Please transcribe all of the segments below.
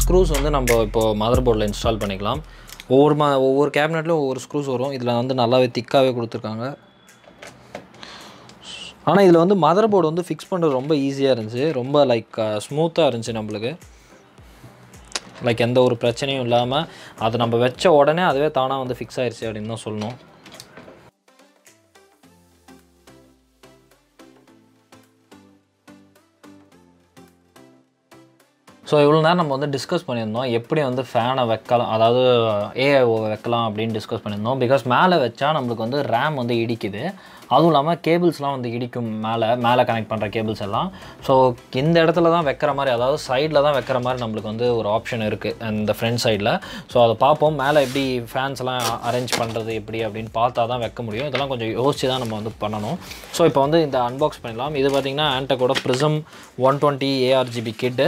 screws வந்து நம்ம இப்போ மதர் போர்டில் இன்ஸ்டால் பண்ணிக்கலாம் ஒவ்வொரு மா ஒவ்வொரு கேபினெட்லையும் ஒவ்வொரு ஸ்க்ரூஸ் வரும் இதில் வந்து நல்லாவே திக்காகவே கொடுத்துருக்காங்க ஆனால் இதில் வந்து மதர் போர்டு வந்து ஃபிக்ஸ் பண்ணுறது ரொம்ப ஈஸியாக இருந்துச்சு ரொம்ப லைக் ஸ்மூத்தாக இருந்துச்சு நம்மளுக்கு லைக் எந்த ஒரு பிரச்சனையும் இல்லாமல் அதை நம்ம வச்ச உடனே அதுவே தானாக வந்து ஃபிக்ஸ் ஆயிடுச்சு அப்படின்னு தான் சொல்லணும் ஸோ இவ்வளோ நேரம் நம்ம வந்து டிஸ்கஸ் பண்ணியிருந்தோம் எப்படி வந்து ஃபேனை வைக்கலாம் அதாவது ஏஐஓ வைக்கலாம் அப்படின்னு டிஸ்கஸ் பண்ணியிருந்தோம் பிகாஸ் மேலே வச்சா நம்மளுக்கு வந்து ரேம் வந்து இடிக்குது அதுவும் இல்லாமல் கேபிள்ஸ்லாம் வந்து இடிக்கும் மேலே மேலே கனெக்ட் பண்ணுற கேபிள்ஸ் எல்லாம் ஸோ இந்த இடத்துல தான் வைக்கிற மாதிரி அதாவது சைடில் தான் வைக்கிற மாதிரி நம்மளுக்கு வந்து ஒரு ஆப்ஷன் இருக்குது இந்த ஃப்ரண்ட் சைடில் ஸோ அதை பார்ப்போம் மேலே எப்படி ஃபேன்ஸ் எல்லாம் அரேஞ்ச் பண்ணுறது எப்படி அப்படின்னு பார்த்தா தான் வைக்க முடியும் இதெல்லாம் கொஞ்சம் யோசிச்சு தான் நம்ம வந்து பண்ணணும் ஸோ இப்போ வந்து இந்த அன்பாக்ஸ் பண்ணிடலாம் இது பார்த்திங்கன்னா ஆன்டெக்கோட Prism one twenty ARGB kit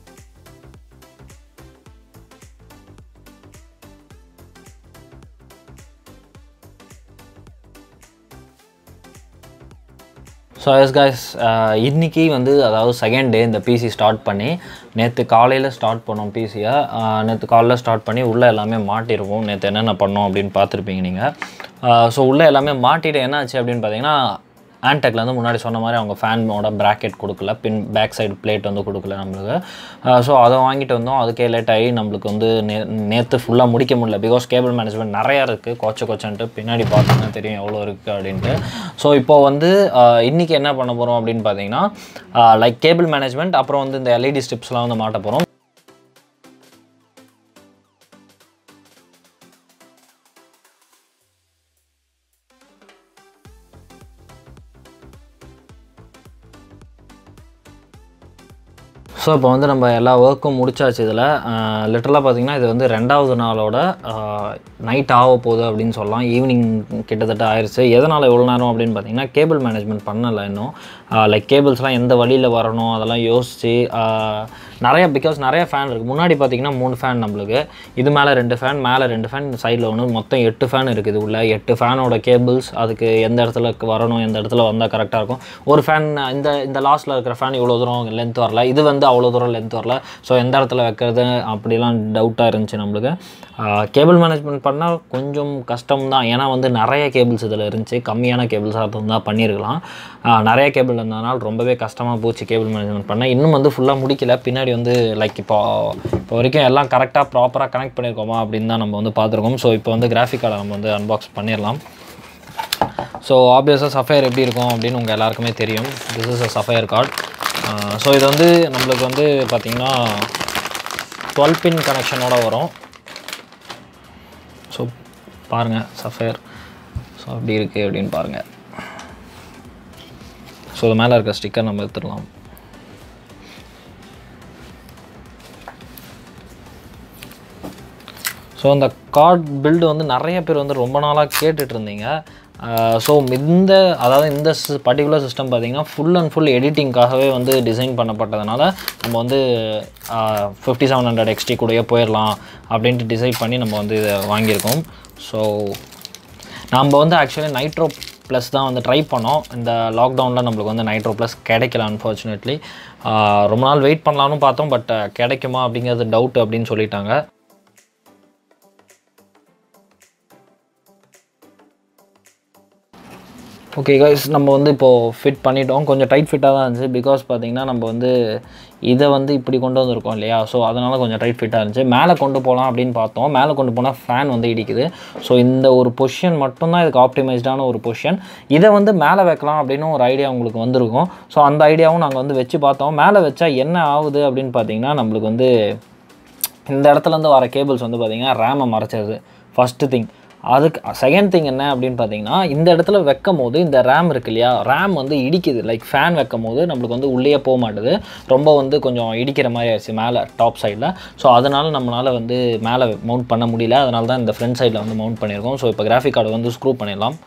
so yes guys இன்றைக்கி வந்து அதாவது செகண்ட் டே இந்த பிசி ஸ்டார்ட் பண்ணி நேற்று காலையில் ஸ்டார்ட் பண்ணோம் பிசியை நேற்று காலையில் ஸ்டார்ட் பண்ணி உள்ளே எல்லாமே மாட்டிருவோம் நேற்று என்னென்ன பண்ணோம் அப்படின்னு பார்த்துருப்பீங்க நீங்கள் ஸோ உள்ளே எல்லாமே மாட்டிட்டு என்ன ஆச்சு அப்படின்னு பார்த்தீங்கன்னா ஆன்டெக்கில் வந்து முன்னாடி சொன்ன மாதிரி அவங்க ஃபேனோட ப்ராக்கெட் கொடுக்கல பின் பேக் சைடு பிளேட் வந்து கொடுக்கல நம்மளுக்கு ஸோ அதை வாங்கிட்டு வந்தோம் அதுக்கே லேட் ஆகி நம்மளுக்கு வந்து நே நேற்று ஃபுல்லாக முடிக்க முடியல பிகாஸ் கேபிள் மேனேஜ்மெண்ட் நிறையா இருக்குது கொச்ச கொச்சன்ட்டு பின்னாடி பார்த்தோன்னா தெரியும் எவ்வளோ இருக்குது அப்படின்ட்டு ஸோ இப்போ வந்து இன்றைக்கி என்ன பண்ண போகிறோம் அப்படின்னு பார்த்தீங்கன்னா லைக் கேபிள் மேனேஜ்மெண்ட் அப்புறம் வந்து இந்த எல்இடி ஸ்ட்ரிப்ஸ்லாம் வந்து மாட்ட போகிறோம் ஸோ இப்போ வந்து நம்ம எல்லா ஒர்க்கும் முடிச்சாச்சு இதில் லிட்டரலாக பார்த்தீங்கன்னா இது வந்து ரெண்டாவது நாளோட நைட் ஆக போகுது அப்படின்னு சொல்லலாம் ஈவினிங் கிட்டத்தட்ட ஆயிடுச்சு எதனால் எவ்வளோ நேரம் அப்படின்னு பார்த்தீங்கன்னா கேபிள் மேனேஜ்மெண்ட் பண்ணலை இன்னும் லைக் கேபிள்ஸ்லாம் எந்த வழியில் வரணும் அதெல்லாம் யோசித்து நிறைய பிகாஸ் நிறைய ஃபேன் இருக்குது முன்னாடி பார்த்தீங்கன்னா மூணு ஃபேன் நம்மளுக்கு இது மேலே ரெண்டு ஃபேன் மேலே ரெண்டு ஃபேன் சைடில் ஒன்று மொத்தம் எட்டு ஃபேன் இருக்குது உள்ள எட்டு ஃபேனோட கேபிள்ஸ் அதுக்கு எந்த இடத்துல வரணும் எந்த இடத்துல வந்தால் கரெக்டாக இருக்கும் ஒரு ஃபேன் இந்த இந்த லாஸ்ட்டில் இருக்கிற ஃபேன் இவ்வளோ தூரம் லென்த் வரல இது வந்து அவ்வளோ தூரம் லென்த் வரல ஸோ எந்த இடத்துல வைக்கிறது அப்படிலாம் டவுட்டாக இருந்துச்சு நம்மளுக்கு கேபிள் மேனேஜ்மெண்ட் பண்ணால் கொஞ்சம் கஷ்டம் தான் ஏன்னா வந்து நிறைய கேபிள்ஸ் இதில் இருந்துச்சு கம்மியான கேபிள்ஸாக இருந்தால் பண்ணியிருக்கலாம் நிறைய கேபிள் இருந்ததுனால ரொம்பவே கஷ்டமாக போச்சு கேபிள் மேனேஜ்மெண்ட் பண்ண இன்னும் வந்து ஃபுல்லாக முடிக்கல பின்னாடி வந்து லைக் இப்போ இப்போ வரைக்கும் எல்லாம் கரெக்டாக ப்ராப்பராக கனெக்ட் பண்ணியிருக்கோமா அப்படின்னு தான் நம்ம வந்து பார்த்துருக்கோம் ஸோ இப்போ வந்து கிராஃபிக் கார்டை நம்ம வந்து அன்பாக்ஸ் பண்ணிடலாம் ஸோ ஆப்வியஸாக சஃபயர் எப்படி இருக்கும் அப்படின்னு உங்கள் எல்லாருக்குமே தெரியும் this is a Sapphire card so இது வந்து நம்மளுக்கு வந்து பார்த்திங்கன்னா டுவெல் பின் கனெக்ஷனோட வரும் ஸோ பாருங்கள் சஃபயர் ஸோ அப்படி இருக்குது அப்படின்னு பாருங்கள் ஸோ இது மேலே இருக்க ஸ்டிக்கர் நம்ம எடுத்துடலாம் ஸோ அந்த கார்ட் பில்டு வந்து நிறைய பேர் வந்து ரொம்ப நாளாக கேட்டுட்டு இருந்தீங்க ஸோ இந்த அதாவது இந்த பர்டிகுலர் சிஸ்டம் பார்த்திங்கன்னா ஃபுல் அண்ட் ஃபுல் எடிட்டிங்காகவே வந்து டிசைன் பண்ணப்பட்டதுனால நம்ம வந்து ஃபிஃப்டி செவன் ஹண்ட்ரட் எக்ஸ்டி கூடயே போயிடலாம் அப்படின்ட்டு டிசைட் பண்ணி நம்ம வந்து இதை வாங்கியிருக்கோம் ஸோ நம்ம வந்து ஆக்சுவலி நைட்ரோ ப்ளஸ் தான் வந்து ட்ரை பண்ணோம் இந்த லாக்டவுனில் நம்மளுக்கு வந்து நைட்ரோ ப்ளஸ் கிடைக்கல அன்ஃபார்ச்சுனேட்லி ரொம்ப நாள் வெயிட் பண்ணலான்னு பார்த்தோம் பட் கிடைக்குமா அப்படிங்கிறது டவுட் அப்படின்னு சொல்லிட்டாங்க ஓகே கைஸ் நம்ம வந்து இப்போது ஃபிட் பண்ணிட்டோம் கொஞ்சம் டைட் ஃபிட்டாக தான் இருந்துச்சு பிகாஸ் பார்த்திங்கன்னா நம்ம வந்து இதை வந்து இப்படி கொண்டு வந்திருக்கோம் இல்லையா ஸோ அதனால் கொஞ்சம் டைட் ஃபிட்டாக இருந்துச்சு மேலே கொண்டு போகலாம் அப்படின்னு பார்த்தோம் மேலே கொண்டு போனால் ஃபேன் வந்து இடிக்குது ஸோ இந்த ஒரு பொசிஷன் மட்டும்தான் இதுக்கு ஆப்டிமைஸ்டான ஒரு பொசிஷன் இதை வந்து மேலே வைக்கலாம் அப்படின்னு ஒரு ஐடியா உங்களுக்கு வந்திருக்கும் ஸோ அந்த ஐடியாவும் நாங்கள் வந்து வச்சு பார்த்தோம் மேலே வச்சா என்ன ஆகுது அப்படின்னு பார்த்தீங்கன்னா நம்மளுக்கு வந்து இந்த இடத்துலேருந்து வர கேபிள்ஸ் வந்து பார்த்திங்கன்னா ரேமை மறைச்சிருது ஃபஸ்ட்டு திங் அதுக்கு செகண்ட் திங் என்ன அப்படின்னு பார்த்தீங்கன்னா இந்த இடத்துல வைக்கும் போது இந்த ரேம் இருக்கு இல்லையா ரேம் வந்து இடிக்குது லைக் ஃபேன் வைக்கும் போது நம்மளுக்கு வந்து உள்ளே போக மாட்டுது ரொம்ப வந்து கொஞ்சம் இடிக்கிற மாதிரி ஆயிடுச்சு மேலே டாப் சைடில் ஸோ அதனால் நம்மளால் வந்து மேலே மவுண்ட் பண்ண முடியல அதனால தான் இந்த ஃப்ரண்ட் சைடில் வந்து மவுண்ட் பண்ணியிருக்கோம் ஸோ இப்போ கிராஃபிக் கார்டு வந்து ஸ்க்ரூ பண்ணிடலாம்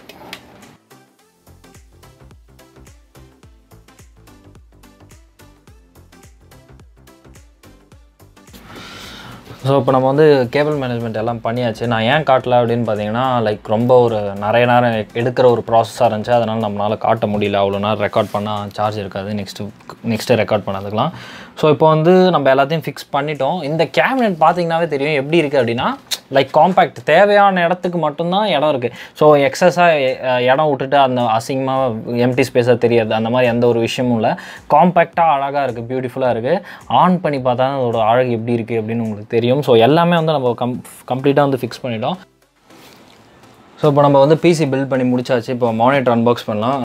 ஸோ இப்போ நம்ம வந்து கேபிள் மேனேஜ்மெண்ட் எல்லாம் பண்ணியாச்சு நான் ஏன் காட்டல அப்படின்னு பார்த்தீங்கன்னா லைக் ரொம்ப ஒரு நிறைய நேரம் எடுக்கிற ஒரு ப்ராசஸாக இருந்துச்சு அதனால் நம்மளால் காட்ட முடியல அவ்வளோ நேரம் ரெக்கார்ட் பண்ணால் சார்ஜ் இருக்காது நெக்ஸ்ட்டு நெக்ஸ்ட்டு ரெக்கார்ட் பண்ணதுக்கலாம் ஸோ இப்போ வந்து நம்ம எல்லாத்தையும் ஃபிக்ஸ் பண்ணிட்டோம் இந்த கேபினெட் பார்த்தீங்கன்னாவே தெரியும் எப்படி இருக்குது அப்படின்னா லைக் காம்பேக்ட் தேவையான இடத்துக்கு மட்டும்தான் இடம் இருக்குது ஸோ எக்ஸஸாக இடம் விட்டுட்டு அந்த அசிங்கமாக எம்டி ஸ்பேஸாக தெரியாது அந்த மாதிரி எந்த ஒரு விஷயமும் இல்லை காம்பேக்டாக அழகாக இருக்குது பியூட்டிஃபுல்லாக இருக்குது ஆன் பண்ணி பார்த்தா தான் அதோட அழகு எப்படி இருக்குது அப்படின்னு உங்களுக்கு தெரியும் ஸோ எல்லாமே வந்து நம்ம கம் கம்ப்ளீட்டாக வந்து ஃபிக்ஸ் பண்ணிட்டோம் ஸோ இப்போ நம்ம வந்து பிசி பில்ட் பண்ணி முடிச்சாச்சு இப்போ மானிட்டர் அன்பாக்ஸ் பண்ணலாம்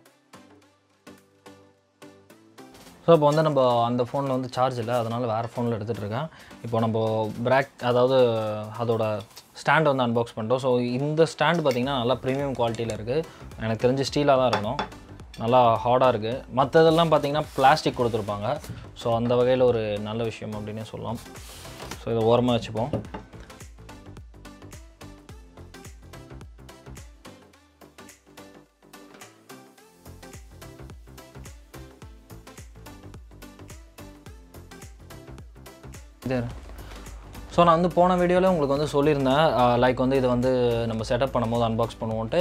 ஸோ இப்போ வந்து நம்ம அந்த ஃபோனில் வந்து சார்ஜ் இல்லை அதனால் வேறு ஃபோனில் எடுத்துகிட்டு இருக்கேன் இப்போ நம்ம பிராக் அதாவது அதோட ஸ்டாண்ட் வந்து அன்பாக்ஸ் பண்ணிட்டோம் ஸோ இந்த ஸ்டாண்ட் பார்த்திங்கன்னா நல்லா ப்ரீமியம் குவாலிட்டியில் இருக்குது எனக்கு தெரிஞ்சு ஸ்டீலாக தான் இருக்கணும் நல்லா ஹார்டாக இருக்குது மற்றதெல்லாம் பார்த்திங்கன்னா பிளாஸ்டிக் கொடுத்துருப்பாங்க ஸோ அந்த வகையில் ஒரு நல்ல விஷயம் அப்படின்னே சொல்லலாம் ஸோ இதை ஓரமாக வச்சுப்போம் இது ஸோ நான் வந்து போன வீடியோவில் உங்களுக்கு வந்து சொல்லியிருந்தேன் லைக் வந்து இதை வந்து நம்ம செட்டப் பண்ணும்போது அன்பாக்ஸ் பண்ணுவோன்ட்டு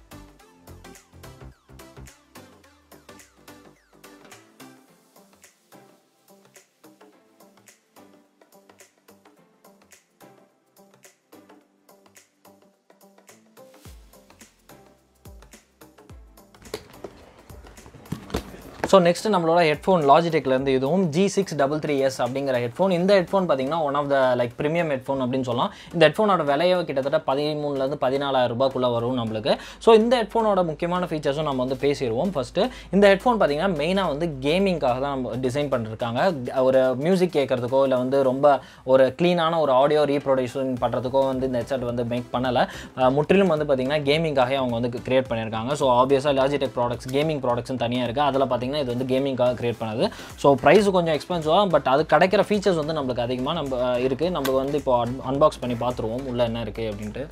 ஸோ நெக்ஸ்ட் நம்மளோட ஹெட்ஃபோன் லாஜிடெக்லேருந்து இதுவும் G six double three S அப்படிங்கிற ஹெட்ஃபோன் இந்த ஹெட்ஃபோன் பார்த்தீங்கன்னா one of the like premium headphone அப்படின்னு சொல்லலாம் இந்த ஹெட்ஃபோனோட விலையே கிட்டத்தட்ட பதிமூணுலேருந்து பதினாலாயிரம் ரூபாய்க்குள்ளே வரும் நம்மளுக்கு ஸோ இந்த ஹெட்ஃபோனோட முக்கியமான ஃபீச்சர்ஸும் நம்ம வந்து பேசிடுவோம் ஃபஸ்ட்டு இந்த ஹெட்ஃபோன் பார்த்தீங்கன்னா மெயினாக வந்து கேமிங்காக தான் நம்ம டிசைன் பண்ணிருக்காங்க ஒரு மியூசிக் கேட்குறதுக்கோ இல்லை வந்து ரொம்ப ஒரு க்ளீனான ஒரு ஆடியோ ரீப்ரொடியூஷன் பண்ணுறதுக்கோ வந்து இந்த ஹெட்செட் வந்து மேக் பண்ணலை முற்றிலும் வந்து பார்த்தீங்கன்னா கேமிங்காக அவங்க வந்து கிரியேட் பண்ணியிருக்காங்க ஸோ ஆப்வியஸாக லாஜிடெக் ப்ராடக்ட்ஸ் கேமிங் ப்ராடக்ட்ஸ்னு தனியாக இருக்குது அதில் பார்த்தீங்கன்னா இது வந்து கேமிங்காக கிரியேட் பண்ணது ஸோ ப்ரைஸ் கொஞ்சம் எக்ஸ்பென்சிவாக பட் அது கிடைக்கிற ஃபீச்சர்ஸ் வந்து நம்மளுக்கு அதிகமாக நம்ம இருக்குது நம்ம வந்து இப்போ அன்பாக்ஸ் பண்ணி பார்த்துருவோம் உள்ளே என்ன இருக்குது அப்படின்ட்டு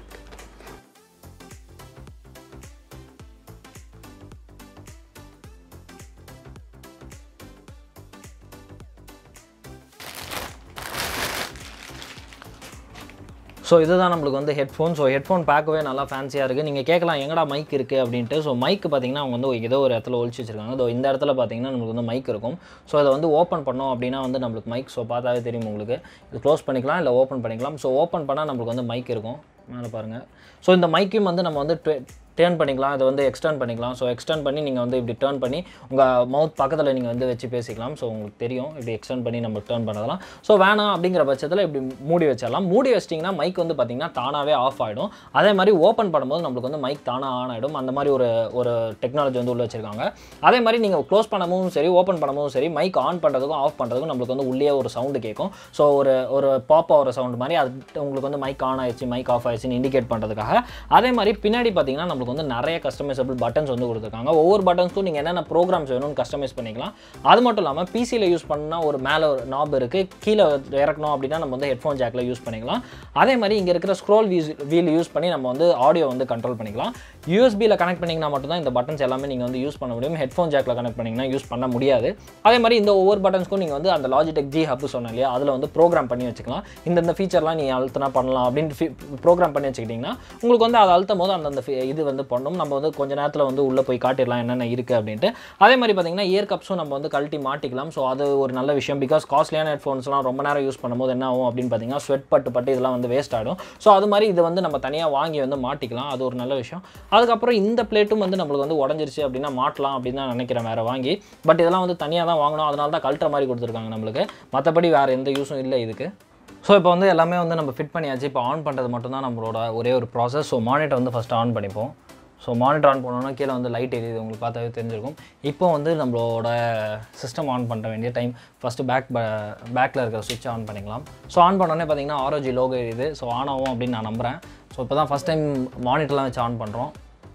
ஸோ இதுதான் நம்மளுக்கு வந்து ஹெட்ஃபோன் ஸோ ஹெட்ஃபோன் பார்க்கவே நல்லா ஃபேன்சியாக இருக்குது நீங்கள் கேட்கலாம் எங்கடா மைக் இருக்குது அப்படின்ட்டு ஸோ மைக் பார்த்தீங்கன்னா அவங்க வந்து ஏதோ ஒரு இடத்துல ஒழிச்சு வச்சிருக்காங்க இதோ இந்த இடத்துல பார்த்தீங்கன்னா நம்மளுக்கு வந்து மைக் இருக்கும் ஸோ அதை வந்து ஓப்பன் பண்ணோம் அப்படின்னா வந்து நம்மளுக்கு மைக் ஸோ பார்த்தாவே தெரியும் உங்களுக்கு இது க்ளோஸ் பண்ணிக்கலாம் இல்லை ஓப்பன் பண்ணிக்கலாம் ஸோ ஓப்பன் பண்ணால் நம்மளுக்கு வந்து மைக் இருக்கும் மேலே பாருங்கள் ஸோ இந்த மைக்கையும் வந்து நம்ம வந்து டேர்ன் பண்ணிக்கலாம் இதை வந்து எக்ஸ்டர்ன் பண்ணிக்கலாம் ஸோ எக்ஸ்டர்ன் பண்ணி நீங்கள் வந்து இப்படி டேர்ன் பண்ணி உங்கள் மவுத் பக்கத்தில் நீங்கள் வந்து வச்சு பேசிக்கலாம் ஸோ உங்களுக்கு தெரியும் இப்படி எக்ஸ்டர்ன் பண்ணி நம்ம டேர்ன் பண்ணதெல்லாம் ஸோ வேணாம் அப்படிங்கிற பட்சத்தில் இப்படி மூடி வச்சிடலாம் மூடி வச்சிட்டிங்கன்னா மைக் வந்து பார்த்திங்கன்னா தானாகவே ஆஃப் ஆகிடும் அதே மாதிரி ஓப்பன் பண்ணும்போது நம்மளுக்கு வந்து மைக் தானாக ஆன் ஆகிடும் அந்த மாதிரி ஒரு ஒரு டெக்னாலஜி வந்து உள்ள வச்சிருக்காங்க அதே மாதிரி நீங்கள் க்ளோஸ் பண்ணவும் சரி ஓப்பன் பண்ணவும் சரி மைக் ஆன் பண்ணுறதுக்கும் ஆஃப் பண்ணுறதுக்கும் நம்மளுக்கு வந்து உள்ளே ஒரு சவுண்டு கேட்கும் ஸோ ஒரு ஒரு பாப் ஆகிற சவுண்ட் மாதிரி அது உங்களுக்கு வந்து மைக் ஆன் ஆயிடுச்சு மைக் ஆஃப் ஆயிடுச்சுன்னு இண்டிகேட் பண்ணுறதுக்காக அதே மாதிரி பின்னாடி பார்த்தீங்கன்னா நம்மளுக்கு வந்து நிறைய கஸ்டமைசபிள் பட்டன்ஸ் வந்து கொடுத்துருக்காங்க ஒவ்வொரு பட்டன்ஸ்க்கும் நீங்கள் என்னென்ன ப்ரோக்ராம்ஸ் வேணும்னு கஸ்டமைஸ் பண்ணிக்கலாம் அது மட்டும் இல்லாமல் பிசியில் யூஸ் பண்ணால் ஒரு மேலே ஒரு நாப் இருக்குது கீழே இறக்கணும் அப்படின்னா நம்ம வந்து ஹெட்ஃபோன் ஜாக்கில் யூஸ் பண்ணிக்கலாம் அதே மாதிரி இங்கே இருக்கிற ஸ்க்ரோல் வீஸ் வீல் யூஸ் பண்ணி நம்ம வந்து ஆடியோ வந்து கண்ட்ரோல் பண்ணிக்கலாம் யூஎஸ்பியில் கனெக்ட் பண்ணிங்கன்னா மட்டும்தான் இந்த பட்டன்ஸ் எல்லாமே நீங்கள் வந்து யூஸ் பண்ண முடியும் ஹெட்ஃபோன் ஜாக்கில் கனெக்ட் பண்ணிங்கன்னா யூஸ் பண்ண முடியாது அதே மாதிரி இந்த ஒவ்வொரு பட்டன்ஸ்க்கும் நீங்கள் வந்து அந்த லாஜிடெக் ஜி ஹப் சொன்னேன் இல்லையா அதில் வந்து ப்ரோக்ராம் பண்ணி வச்சுக்கலாம் இந்தந்த ஃபீச்சர்லாம் நீங்கள் அழுத்தினா பண்ணலாம் அப்படின்னு ப்ரோக்ராம் பண்ணி வச்சுக்கிட்டிங்கன்னா உங்களுக்கு வந்து அதை அழுத்தும் போது அந்தந்த fe- இது வந்து பண்ணும் நம்ம வந்து கொஞ்ச நேரத்தில் வந்து உள்ளே போய் காட்டிடலாம் என்னென்ன இருக்குது அப்படின்ட்டு அதே மாதிரி பார்த்தீங்கன்னா இயர் கப்ஸும் நம்ம வந்து கழட்டி மாட்டிக்கலாம் ஸோ அது ஒரு நல்ல விஷயம் பிகாஸ் காஸ்ட்லியான ஹெட்ஃபோன்ஸ்லாம் ரொம்ப நேரம் யூஸ் பண்ணும்போது என்ன ஆகும் அப்படின்னு பார்த்தீங்கன்னா ஸ்வெட் பட்டு பட்டு இதெல்லாம் வந்து வேஸ்ட் ஆகிடும் ஸோ அது மாதிரி இது வந்து நம்ம தனியாக வாங்கி வந்து மாட்டிக்கலாம் அது ஒரு நல்ல விஷயம் அதுக்கப்புறம் இந்த பிளேட்டும் வந்து நம்மளுக்கு வந்து உடஞ்சிருச்சு அப்படின்னா மாட்டலாம் அப்படின்னு தான் நினைக்கிறேன் வேறு வாங்கி பட் இதெல்லாம் வந்து தனியாக தான் வாங்கணும் அதனால தான் கழட்டுற மாதிரி கொடுத்துருக்காங்க நம்மளுக்கு மற்றபடி வேறு எந்த யூஸும் இல்லை இதுக்கு ஸோ இப்போ வந்து எல்லாமே வந்து நம்ம ஃபிட் பண்ணியாச்சு இப்போ ஆன் பண்ணுறது மட்டும்தான் நம்மளோட ஒரே ஒரு ப்ராசஸ் ஸோ மானிட்டர் வந்து ஃபஸ்ட்டு ஆன் பண்ணிப்போம் ஸோ மானிட்டர் ஆன் பண்ணோன்னா கீழே வந்து லைட் எரியுது உங்களுக்கு பார்த்தாவே தெரிஞ்சிருக்கும் இப்போ வந்து நம்மளோட சிஸ்டம் ஆன் பண்ண வேண்டிய டைம் ஃபஸ்ட்டு பேக் பேக்கில் இருக்கிற சுவிட்ச் ஆன் பண்ணிக்கலாம் ஸோ ஆன் பண்ணோன்னே பார்த்தீங்கன்னா ஆரோஜி லோகோ எரியுது ஸோ ஆன் ஆகும் அப்படின்னு நான் நம்புகிறேன் ஸோ இப்போ தான் ஃபஸ்ட் டைம் மானிட்டர்லாம் வச்சு ஆன் பண்ணுறோம்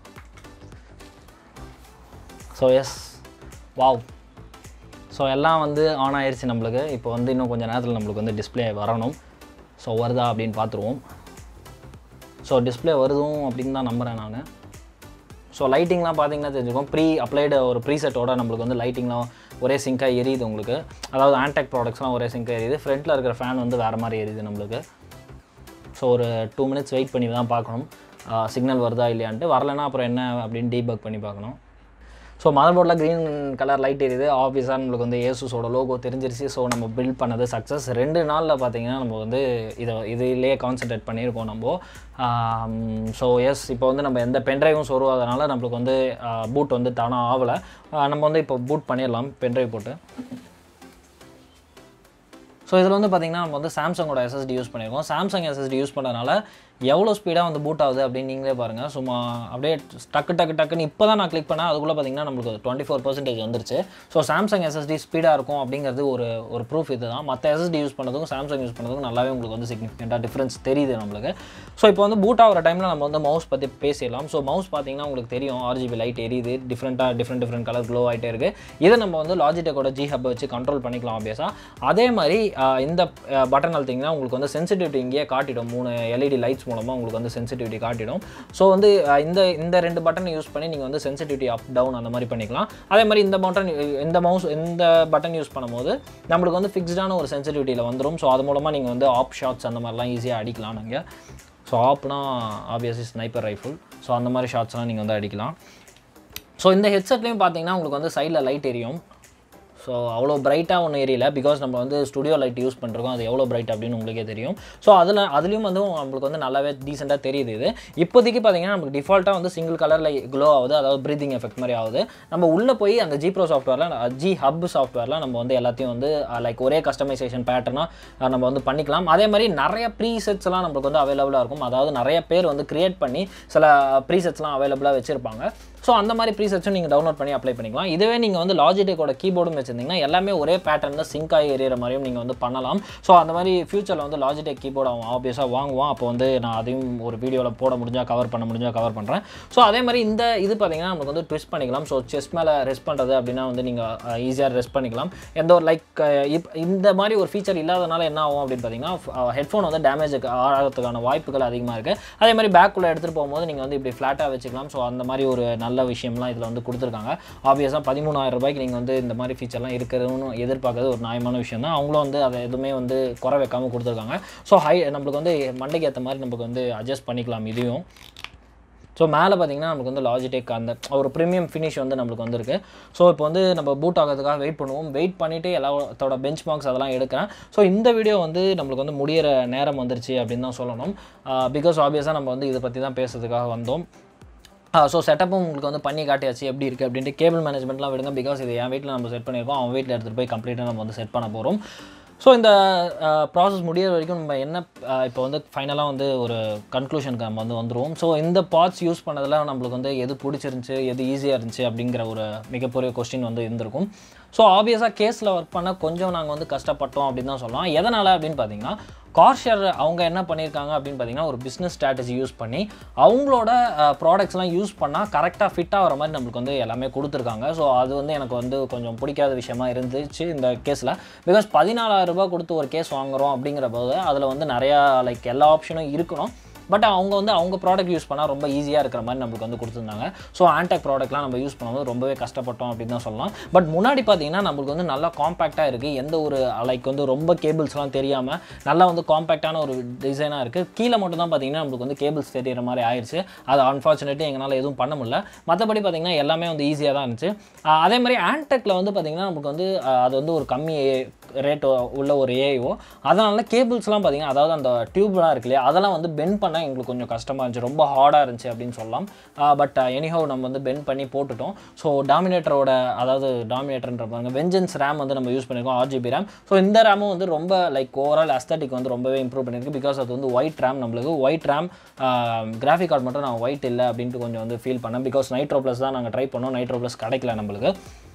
ஸோ எஸ் வாவ் ஸோ எல்லாம் வந்து ஆன் ஆயிருச்சு நம்மளுக்கு இப்போ வந்து இன்னும் கொஞ்சம் நேரத்தில் நம்மளுக்கு வந்து டிஸ்ப்ளே வரணும் ஸோ வருதா அப்படின்னு பார்த்துருவோம் ஸோ டிஸ்ப்ளே வருதும் அப்படின்னு தான் நம்புகிறேன் நான் ஸோ லைட்டிங்லாம் பார்த்தீங்கன்னா தெரிஞ்சுக்கும் ப்ரீ அப்ளைடு ஒரு ப்ரீசெட்டோட நம்மளுக்கு வந்து லைட்டிங்லாம் ஒரே சிங்காக எரியுது உங்களுக்கு அதாவது ஆன்டெக் ப்ராடக்ட்ஸ்லாம் ஒரே சிங்காக எரியுது ஃப்ரண்ட்டில் இருக்கிற ஃபேன் வந்து வேறு மாதிரி எரியுது நம்மளுக்கு ஸோ ஒரு டூ மினிட்ஸ் வெயிட் பண்ணி தான் பார்க்கணும் சிக்னல் வருதா இல்லையான்ட்டு வரலைன்னா அப்புறம் என்ன அப்படின்னு டீபக் பண்ணி பார்க்கணும் ஸோ மதர் போர்டில் க்ரீன் கலர் லைட் எரியுது ஆப்வியஸாக நம்மளுக்கு வந்து ஏசுஸோட லோகோ தெரிஞ்சிருச்சு ஸோ நம்ம பில்ட் பண்ணது சக்ஸஸ் ரெண்டு நாளில் பார்த்தீங்கன்னா நம்ம வந்து இதை இதிலேயே கான்சென்ட்ரேட் பண்ணியிருக்கோம் நம்ம ஸோ எஸ் இப்போ வந்து நம்ம எந்த பென்ட்ரைவும் சொருவாதனால நம்மளுக்கு வந்து பூட் வந்து தானாக ஆகலை நம்ம வந்து இப்போ பூட் பண்ணிடலாம் பென்ட்ரைவ் போட்டு ஸோ இதில் வந்து பார்த்திங்கன்னா நம்ம வந்து சாம்சங்கோட எஸ்எஸ்டி யூஸ் பண்ணியிருக்கோம் சாம்சங் எஸ்எஸ்டி யூஸ் பண்ணுறதுனால எவ்வளோ ஸ்பீடாக வந்து பூட் ஆகுது அப்படின்னு நீங்களே பாருங்கள் சும்மா அப்படியே டக்கு டக்கு டக்குன்னு இப்போ தான் நான் கிளிக் பண்ணேன் அதுக்குள்ளே பார்த்தீங்கன்னா நம்மளுக்கு டுவெண்ட்டி ஃபோர் பர்சன்டேஜ் வந்துருச்சு ஸோ சாம்சங் எஸ்எஸ்டி ஸ்பீடாக இருக்கும் அப்படிங்கிறது ஒரு ஒரு ப்ரூஃப் இது தான் மற்ற எஸ்எஸ்டி யூஸ் பண்ணுறதுக்கும் சாம்சங் யூஸ் பண்ணுறதுக்கும் நல்லாவே உங்களுக்கு வந்து சிக்னிஃபிகண்ட்டாக டிஃப்ரென்ஸ் தெரியுது நம்மளுக்கு ஸோ இப்போ வந்து பூட் ஆகிற டைமில் நம்ம வந்து மவுஸ் பற்றி பேசிடலாம் ஸோ மவுஸ் பார்த்தீங்கன்னா உங்களுக்கு தெரியும் ஆர்ஜிபி லைட் எரியுது டிஃப்ரெண்ட்டாக டிஃப்ரெண்ட் டிஃப்ரெண்ட் கலர் க்ளோ ஆகிட்டே இருக்குது இதை நம்ம வந்து லாஜிடெக்கோட ஜி ஹப்பை வச்சு கண்ட்ரோல் பண்ணிக்கலாம் ஆப்வியஸாக அதே மாதிரி ஆஹ், இந்த பட்டன் அழுத்திங்கன்னா உங்களுக்கு வந்து சென்சிட்டிவிட்டி இங்கேயே காட்டிடும் மூணு எல்இடி லைட்ஸ் மூலமாக உங்களுக்கு வந்து சென்சிட்டிவிட்டி காட்டிடும் ஸோ வந்து ஆஹ், இந்த இந்த ரெண்டு பட்டன் யூஸ் பண்ணி நீங்கள் வந்து சென்சிட்டிவிட்டி அப் டவுன் அந்த மாதிரி பண்ணிக்கலாம் அதே மாதிரி இந்த பட்டன் இந்த மவுஸ் இந்த பட்டன் யூஸ் பண்ணும்போது நம்மளுக்கு வந்து ஃபிக்ஸ்டான ஒரு சென்சிட்டிவிட்டியில் வந்துடும் ஸோ அது மூலமாக நீங்கள் வந்து ஆப் ஷாட்ஸ் அந்த மாதிரிலாம் ஈஸியாக அடிக்கலாம் நீங்கள் ஸோ ஆப்னா ஆப்வியஸ்லி ஸ்னைப்பர் ரைஃபிள் ஸோ அந்த மாதிரி ஷாட்ஸ்லாம் நீங்கள் வந்து அடிக்கலாம் ஸோ இந்த ஹெட்செட்லேயும் பார்த்தீங்கன்னா உங்களுக்கு வந்து சைடில் லைட் எரியும் ஸோ அவ்வளோ பிரைட்டாக ஒன்றும் எரியல பிகாஸ் நம்ம வந்து ஸ்டுடியோ லைட் யூஸ் பண்ணுறோம் அது எவ்வளோ பிரைட் அப்படின்னு உங்களுக்கே தெரியும் ஸோ அதில் அதுலேயும் வந்து நம்மளுக்கு வந்து நல்லாவே டீசெண்டாக தெரியுது இது இப்போதைக்கு பார்த்தீங்கன்னா நமக்கு டிஃபால்ட்டாக வந்து சிங்கிள் கலரில் க்ளோ ஆகுது அதாவது ப்ரீதிங் எஃபெக்ட் மாதிரி ஆகுது நம்ம உள்ளே போய் அந்த ஜி ப்ரோ சாஃப்ட்வேரில் ஜி ஹப் சாஃப்ட்வேரில் நம்ம வந்து எல்லாத்தையும் வந்து லைக் ஒரே கஸ்டமைசேஷன் பேட்டர்னாக நம்ம வந்து பண்ணிக்கலாம் அதே மாதிரி நிறைய ப்ரீசெட்ஸ்லாம் நம்மளுக்கு வந்து அவைலபிளாக இருக்கும் அதாவது நிறைய பேர் வந்து கிரியேட் பண்ணி சில ப்ரீசெட்ஸ்லாம் அவைலபிளாக வச்சுருப்பாங்க ஸோ அந்த மாதிரி ப்ரீசெட்ஸும் நீங்கள் டவுன்லோட் பண்ணி அப்ளை பண்ணிக்கலாம் இதுவே நீங்கள் வந்து லாஜிடெக்கோட கீபோர்டும் வச்சிருந்தீங்கன்னா எல்லாமே ஒரே பேட்டர்னில் சிங்க் ஆகி எறிகிற மாதிரியும் நீங்கள் வந்து பண்ணலாம் ஸோ அந்த மாதிரி ஃபியூச்சரில் வந்து லாஜிடெக் கீபோர்டு அவன் ஆப்வியஸாக வாங்குவான் அப்போ வந்து நான் அதையும் ஒரு வீடியோவில் போட முடிஞ்சால் கவர் பண்ண முடிஞ்சால் கவர் பண்ணுறேன் ஸோ அதே மாதிரி இந்த இது பார்த்தீங்கன்னா நமக்கு வந்து ட்விஸ்ட் பண்ணிக்கலாம் ஸோ செஸ் மேலே ரெஸ்ட் பண்ணுறது அப்படின்னா வந்து நீங்கள் ஈஸியாக ரெஸ்ட் பண்ணிக்கலாம் எந்த ஒரு லைக் இப் இந்த மாதிரி ஒரு ஃபீச்சர் இல்லாதனால என்ன ஆகும் அப்படின்னு பார்த்தீங்கன்னா ஹெட்ஃபோன் வந்து டேமேஜ் ஆகிறதுக்கான வாய்ப்புகள் அதிகமாக இருக்குது அதே மாதிரி பேக்குள்ளே எடுத்துகிட்டு போகும்போது நீங்கள் வந்து இப்படி ஃப்ளாட்டாக வச்சுக்கலாம் ஸோ அந்த மாதிரி ஒரு நல்ல விஷயம்லாம் இதில் வந்து கொடுத்துருக்காங்க ஆப்வியஸாக பதிமூணாயிரம் ரூபாய்க்கு நீங்கள் வந்து இந்த மாதிரி ஃபீச்சர்லாம் இருக்கிறதுன்னு எதிர்பார்க்கறது ஒரு நியாயமான விஷயம் தான் அவங்களும் வந்து அதை எதுவுமே வந்து குறை வைக்காமல் கொடுத்துருக்காங்க ஸோ ஹை நம்மளுக்கு வந்து மண்டைக்கு ஏற்ற மாதிரி நமக்கு வந்து அட்ஜஸ்ட் பண்ணிக்கலாம் இதையும் ஸோ மேலே பார்த்தீங்கன்னா நமக்கு வந்து லாஜிடெக் அந்த ஒரு ப்ரீமியம் ஃபினிஷ் வந்து நம்மளுக்கு வந்திருக்கு ஸோ இப்போ வந்து நம்ம பூட் ஆகிறதுக்காக வெயிட் பண்ணுவோம் வெயிட் பண்ணிவிட்டு எல்லாத்தோட பெஞ்ச் மார்க்ஸ் அதெல்லாம் எடுக்கிறேன் ஸோ இந்த வீடியோ வந்து நம்மளுக்கு வந்து முடியிற நேரம் வந்துருச்சு அப்படின்னு தான் சொல்லணும் பிகாஸ் ஆப்வியஸாக நம்ம வந்து இதை பற்றி தான் பேசுறதுக்காக வந்தோம் ஸோ செட்டப்பும் உங்களுக்கு வந்து பண்ணி காட்டியாச்சு எப்படி இருக்குது அப்படின்ட்டு கேபிள் மேனேஜ்மெண்ட்லாம் விடுங்க பிகாஸ் இது என் வீட்டில் நம்ம செட் பண்ணியிருக்கோம் அவன் வீட்டில் எடுத்துகிட்டு போய் கம்ப்ளீட்டாக நம்ம வந்து செட் பண்ண போகிறோம் ஸோ இந்த ப்ராசஸ் முடியிற வரைக்கும் நம்ம என்ன அஹ், இப்போ வந்து ஃபைனலாக வந்து ஒரு கன்க்ளூஷனுக்கு நம்ம வந்து வந்துருவோம் ஸோ இந்த பார்ட்ஸ் யூஸ் பண்ணதில் நம்மளுக்கு வந்து எது பிடிச்சிருந்துச்சு எது ஈஸியாக இருந்துச்சு அப்படிங்கிற ஒரு மிகப்பெரிய கொஸ்டின் வந்து இருந்திருக்கும் ஸோ ஆப்வியஸாக கேஸில் ஒர்க் பண்ண கொஞ்சம் நாங்கள் வந்து கஷ்டப்பட்டோம் அப்படின்னு தான் சொல்லலாம் எதனால் அப்படின்னு பார்த்தீங்கன்னா கார்ஷியர் அவங்க என்ன பண்ணியிருக்காங்க அப்படின்னு பார்த்தீங்கன்னா ஒரு பிஸ்னஸ் ஸ்ட்ராட்டஜி யூஸ் பண்ணி அவங்களோட ப்ராடக்ட்ஸ்லாம் யூஸ் பண்ணால் கரெக்டாக ஃபிட் ஆகிற மாதிரி நம்மளுக்கு வந்து எல்லாமே கொடுத்துருக்காங்க ஸோ அது வந்து எனக்கு வந்து கொஞ்சம் பிடிக்காத விஷயமா இருந்துச்சு இந்த கேஸில் பிகாஸ் பதினாலாயிரம் ரூபாய் கொடுத்து ஒரு கேஸ் வாங்குறோம் அப்படிங்கிற போது அதில் வந்து நிறையா லைக் எல்லா ஆப்ஷனும் இருக்கணும் பட் அவங்க வந்து அவங்க ப்ராடக்ட் யூஸ் பண்ணால் ரொம்ப ஈஸியாக இருக்கிற மாதிரி நம்மளுக்கு வந்து கொடுத்துருந்தாங்க ஸோ ஆன்டெக் ப்ராடக்ட்லாம் நம்ம யூஸ் பண்ணும்போது ரொம்பவே கஷ்டப்பட்டோம் அப்படின்னு தான் சொல்லலாம் பட் முன்னாடி பார்த்தீங்கன்னா நம்மளுக்கு வந்து நல்லா காம்பேக்டாக இருக்குது எந்த ஒரு லைக் வந்து ரொம்ப கேபிள்ஸ்லாம் தெரியாமல் நல்லா வந்து காம்பேக்டான ஒரு டிசைனாக இருக்குது கீழே மட்டும் தான் பார்த்தீங்கன்னா நம்மளுக்கு வந்து கேபிள்ஸ் தெரியிற மாதிரி ஆயிடுச்சு அது அன்ஃபார்ச்சுனேட்லி எங்களால் எதுவும் பண்ண முடியல மற்றபடி பார்த்தீங்கன்னா எல்லாமே வந்து ஈஸியாக தான் இருந்துச்சு ஆஹ் அதே மாதிரி ஆன்டெக்கில் வந்து பார்த்தீங்கன்னா நமக்கு வந்து ஆஹ் அது வந்து ஒரு கம்மி ரேட் உள்ள ஒரு ஏஐஓ அதனால கேபிள்ஸ்லாம் பார்த்தீங்கன்னா அதாவது அந்த டியூப்லாம் இருக்கு இல்லையா அதெல்லாம் வந்து பெண்ட் பண்ண எங்களுக்கு கொஞ்சம் கஷ்டமாக இருந்துச்சு ரொம்ப ஹார்டாக இருந்துச்சு அப்படின்னு சொல்லலாம் பட் எனிஹவ் நம்ம வந்து பெண்ட் பண்ணி போட்டுட்டோம் ஸோ டாமினேட்டரோட அதாவது டாமினேட்டர்ன்ற பாருங்க வெஞ்சன்ஸ் ரேம் வந்து நம்ம யூஸ் பண்ணியிருக்கோம் ஆர்ஜிபி ரேம் ஸோ இந்த ரேமும் வந்து ரொம்ப லைக் ஓவரால் அஸ்தட்டிக் வந்து ரொம்பவே இம்ப்ரூவ் பண்ணியிருக்கு பிகாஸ் அது வந்து ஒயிட் ரேம் நம்மளுக்கு ஒயிட் ரேம் கிராஃபிக் கார்டு மட்டும் நான் ஒயிட் இல்லை அப்படின்ட்டு கொஞ்சம் வந்து ஃபீல் பண்ணேன் பிகாஸ் நைட்ரோ ப்ளஸ் தான் நாங்கள் ட்ரை பண்ணோம் நைட்ரோ ப்ளஸ் கிடைக்கல நம்மளுக்கு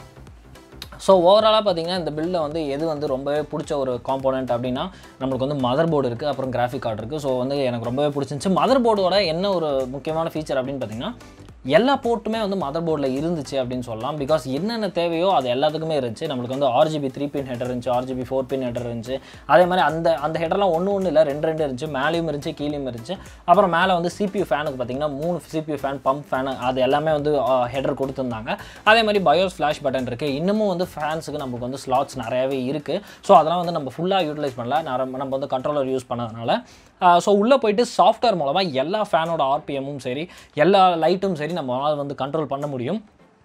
ஸோ ஓவராலாக பார்த்தீங்கன்னா இந்த பில்லில் வந்து எது வந்து ரொம்பவே பிடிச்ச ஒரு காம்போனன்ட் அப்படின்னா நம்மளுக்கு வந்து மதர் போர்டு இருக்குது அப்புறம் கிராஃபிக் கார்டு இருக்குது ஸோ வந்து எனக்கு ரொம்பவே பிடிச்சிருந்துச்சு மதர் போர்டோட என்ன ஒரு முக்கியமான ஃபீச்சர் அப்படின்னு பார்த்தீங்கன்னா எல்லா போர்ட்டுமே வந்து மதர் போர்டில் இருந்துச்சு அப்படின்னு சொல்லலாம் பிகாஸ் என்னென்ன தேவையோ அது எல்லாத்துக்குமே இருந்துச்சு நம்மளுக்கு வந்து ஆர்ஜிபி த்ரீ பின் ஹெட்டர் இருந்துச்சு ஆர்ஜிபி ஃபோர் பின் ஹெட்டர் இருந்துச்சு அதே மாதிரி அந்த அந்த ஹெட்டர்லாம் ஒன்று ஒன்று இல்லை ரெண்டு ரெண்டு இருந்துச்சு மேலேயும் இருந்துச்சு கீழேயும் இருந்துச்சு அப்புறம் மேலே வந்து சிபியூ ஃபேனுக்கு பார்த்தீங்கன்னா மூணு சிபியூ ஃபேன் பம்ப் ஃபேன் அது எல்லாமே வந்து ஹெட்டர் கொடுத்துருந்தாங்க அதே மாதிரி பயோஸ் ஃப்ளாஷ் பட்டன் இருக்குது இன்னமும் வந்து ஃபேன்ஸுக்கு நமக்கு வந்து ஸ்லாட்ஸ் நிறையவே இருக்குது ஸோ அதெல்லாம் வந்து நம்ம ஃபுல்லாக யூட்டிலைஸ் பண்ணல நம்ம நம்ம வந்து கண்ட்ரோலர் யூஸ் பண்ணதுனால ஸோ உள்ளே போயிட்டு சாஃப்ட்வேர் மூலமாக எல்லா ஃபேனோட ஆர்பிஎம்மும் சரி எல்லா லைட்டும் சரி நம்மளால் வந்து கண்ட்ரோல் பண்ண முடியும்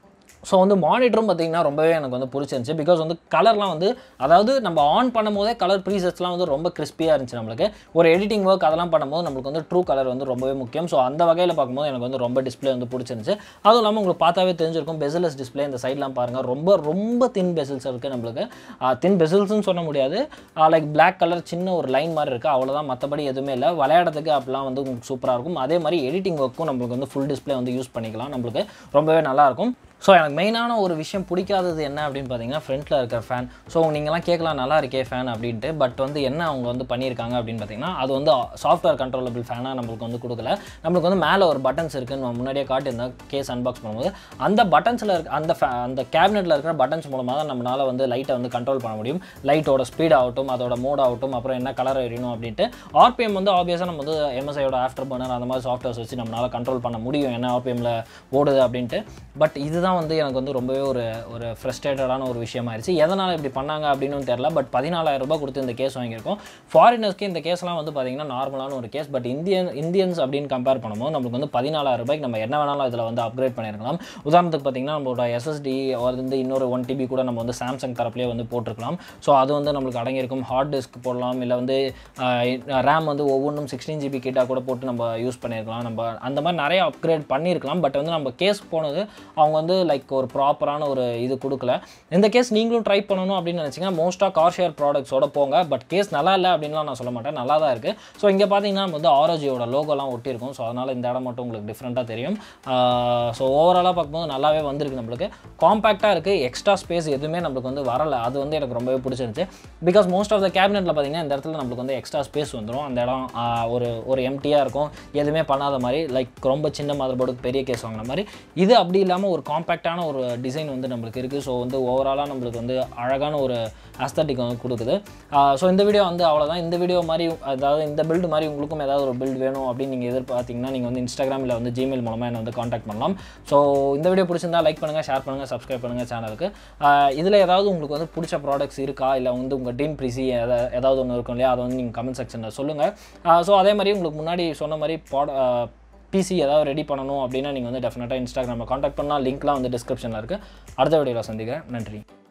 ஸோ வந்து மானிட்டரும் பார்த்தீங்கன்னா ரொம்பவே எனக்கு வந்து பிடிச்சிருந்துச்சு பிகாஸ் வந்து கலர்லாம் வந்து அதாவது நம்ம ஆன் பண்ணும்போதே கலர் ப்ரீசெட்ஸ்லாம் வந்து ரொம்ப கிறிஸ்பியாக இருந்துச்சு நம்மளுக்கு ஒரு எடிட்டிங் ஒர்க் அதெல்லாம் பண்ணும்போது நம்மளுக்கு வந்து ட்ரூ கலர் வந்து ரொம்பவே முக்கியம் ஸோ அந்த வகையில் பார்க்கும்போது எனக்கு வந்து ரொம்ப டிஸ்ப்ளே வந்து பிடிச்சிருந்துச்சு அதுவும் இல்லாமல் உங்களுக்கு பார்த்தாவே தெரிஞ்சிருக்கும் பெசிலஸ் டிஸ்ப்ளே இந்த சைட்லாம் பாருங்கள் ரொம்ப ரொம்ப தின் பெசில்ஸ் இருக்குது நம்மளுக்கு தின் பெசில்ஸ்னு சொல்ல முடியாது லைக் Black கலர் சின்ன ஒரு லைன் மாதிரி இருக்குது அவ்வளோதான் மற்றபடி எதுவுமே இல்லை விளையாடுறதுக்கு அப்படிலாம் வந்து உங்களுக்கு சூப்பராக இருக்கும் அதே மாதிரி எடிட்டிங் ஒர்க்கும் நம்மளுக்கு வந்து ஃபுல் டிஸ்ப்ளே வந்து யூஸ் பண்ணிக்கலாம் நம்மளுக்கு ரொம்பவே நல்லாயிருக்கும் ஸோ எனக்கு மெயினான ஒரு விஷயம் பிடிக்காதது என்ன அப்படின்னு பார்த்தீங்கன்னா ஃப்ரண்ட்டில் இருக்கிற ஃபேன் ஸோ நீங்களாம் கேட்கலாம் நல்லா இருக்கே ஃபேன் அப்படின்ட்டு பட் வந்து என்ன அவங்க வந்து பண்ணியிருக்காங்க அப்படின்னு பார்த்தீங்கன்னா அது வந்து சாஃப்ட்வேர் கண்ட்ரோலபிள் ஃபேனாக நம்மளுக்கு வந்து கொடுக்கல நம்மளுக்கு வந்து மேலே ஒரு பட்டன்ஸ் இருக்குன்னு நான் முன்னாடியே காட்டியிருந்தேன் கேஸ் அன்பாக்ஸ் பண்ணும்போது அந்த பட்டன்ஸில் இருக்க அந்த fa- அந்த கேபினெட்டில் இருக்கிற பட்டன்ஸ் மூலமாக தான் நம்மளால் வந்து லைட்டை வந்து கண்ட்ரோல் பண்ண முடியும் லைட்டோட ஸ்பீட் ஆகட்டும் அதோட மோட் ஆகட்டும் அப்புறம் என்ன கலர் எரியணும் அப்படின்ட்டு ஆர்பிஎம் வந்து ஆப்வியஸாக நம்ம வந்து எம்எஸ்ஐயோட ஆஃப்டர் பர்னர் அந்த மாதிரி சாஃப்ட்வேர்ஸ் வச்சு நம்மளால் கண்ட்ரோல் பண்ண முடியும் என்ன ஆர்பிஎம்மில் ஓடுது அப்படின்ட்டு பட் இதுதான் வந்து எனக்கு வந்து ரொம்பவே ஒரு ஒரு ஃப்ரஸ்ட்ரேட்டடான ஒரு விஷயமாயிருச்சு எதனால் இப்படி பண்ணாங்க அப்படின்னு தெரியல பட் பதினாலாயிரம் ரூபாய் கொடுத்து இந்த கேஸ் வாங்கியிருக்கோம் ஃபாரினர்ஸ்க்கு இந்த கேஸ்லாம் வந்து பார்த்தீங்கன்னா நார்மலான ஒரு கேஸ் பட் இந்தியன் இந்தியன்ஸ் அப்படின்னு கம்பேர் பண்ணும்போது நம்மளுக்கு வந்து பதினாலாயிரம் ரூபாய்க்கு நம்ம என்ன வேணாலும் இதில் வந்து அப்கிரேட் பண்ணியிருக்கலாம் உதாரணத்துக்கு பார்த்தீங்கன்னா நம்மளோட எஸ்எஸ்டி வந்து இன்னொரு ஒன் டிபி கூட நம்ம வந்து சாம்சங் தரப்புலேயே வந்து போட்டிருக்கலாம் ஸோ அது வந்து நம்மளுக்கு அடங்கியிருக்கும் ஹார்ட் டிஸ்க் போடலாம் இல்லை வந்து ரேம் வந்து ஒவ்வொன்றும் சிக்ஸ்டீன் ஜிபி கிட்டாக கூட போட்டு நம்ம யூஸ் பண்ணியிருக்கலாம் நம்ம அந்த மாதிரி நிறைய அப்கிரேட் பண்ணியிருக்கலாம் பட் வந்து நம்ம கேஸ் போனது அவங்க வந்து லைக் ஒரு ப்ராப்பரான ஒரு இது கொடுக்கல இந்த கேஸ் நீங்களும் ட்ரை பண்ணணும் அப்படின்னு நினச்சிங்கன்னா மோஸ்ட்டாக கார் ஷேர் ப்ராடக்ட்ஸோட போங்க பட் கேஸ் நல்லா இல்லை அப்படின்லாம் நான் சொல்ல மாட்டேன் நல்லா தான் இருக்குது ஸோ இங்கே பார்த்தீங்கன்னா நம்ம வந்து ஆரோஜியோட லோகோலாம் ஒட்டியிருக்கும் ஸோ அதனால் இந்த இடம் மட்டும் உங்களுக்கு டிஃப்ரெண்ட்டாக தெரியும் ஸோ ஓவராலாக பார்க்கும்போது நல்லாவே வந்திருக்கு நம்மளுக்கு காம்பேக்டாக இருக்குது எக்ஸ்ட்ரா ஸ்பேஸ் எதுவுமே நம்மளுக்கு வந்து வரல அது வந்து எனக்கு ரொம்பவே பிடிச்சிருந்துச்சு பிகாஸ் மோஸ்ட் ஆஃப் த கேபினெட்டில் பார்த்தீங்கன்னா இந்த இடத்துல நம்மளுக்கு வந்து எக்ஸ்ட்ரா ஸ்பேஸ் வந்துடும் அந்த இடம் ஆஹ், ஒரு ஒரு எம்டியாக இருக்கும் எதுவுமே பண்ணாத மாதிரி லைக் ரொம்ப சின்ன மதர் போர்டுக்கு பெரிய கேஸ் வாங்கின மாதிரி இது அப்படி இல்லாமல் ஒரு காம்பேக்டான ஒரு டிசைன் வந்து நம்மளுக்கு இருக்குது ஸோ வந்து ஓவராலாக நம்மளுக்கு வந்து அழகான ஒரு அஸ்தட்டிக் வந்து கொடுக்குது ஸோ இந்த வீடியோ வந்து அவ்வளோதான் இந்த வீடியோ மாதிரி அதாவது இந்த பில்டு மாதிரி உங்களுக்கும் ஏதாவது ஒரு பில்டு வேணும் அப்படின்னு நீங்கள் எதிர்பார்த்தீங்கன்னா நீங்கள் வந்து இன்ஸ்டாகிராம் இல்லை வந்து ஜிமெயில் மூலமாக என்னை வந்து காண்டாக்ட் பண்ணலாம் ஸோ இந்த வீடியோ பிடிச்சிருந்தா லைக் பண்ணுங்கள் ஷேர் பண்ணுங்கள் சப்ஸ்கிரைப் பண்ணுங்கள் சேனலுக்கு இதில் ஏதாவது உங்களுக்கு வந்து பிடிச்ச ப்ராடக்ட்ஸ் இருக்கா இல்லை வந்து உங்கள் ட்ரீம் ப்ரிசி ஏதாவது ஒன்று இருக்கும் இல்லையா அதை வந்து நீங்கள் கமெண்ட் செக்ஷனில் சொல்லுங்கள் ஸோ அதே மாதிரி உங்களுக்கு முன்னாடி சொன்ன மாதிரி ப்ராட பிசி ஏதாவது ரெடி பண்ணணும் அப்படின்னா நீங்கள் வந்து டெஃபினட்டாக இன்ஸ்டாகிராமில் காண்டாக்ட் பண்ணால் லிங்க்லாம் வந்து டிஸ்கிரிப்ஷனில் இருக்குது அடுத்த வீடியோவில் சந்திக்கிறேன் நன்றி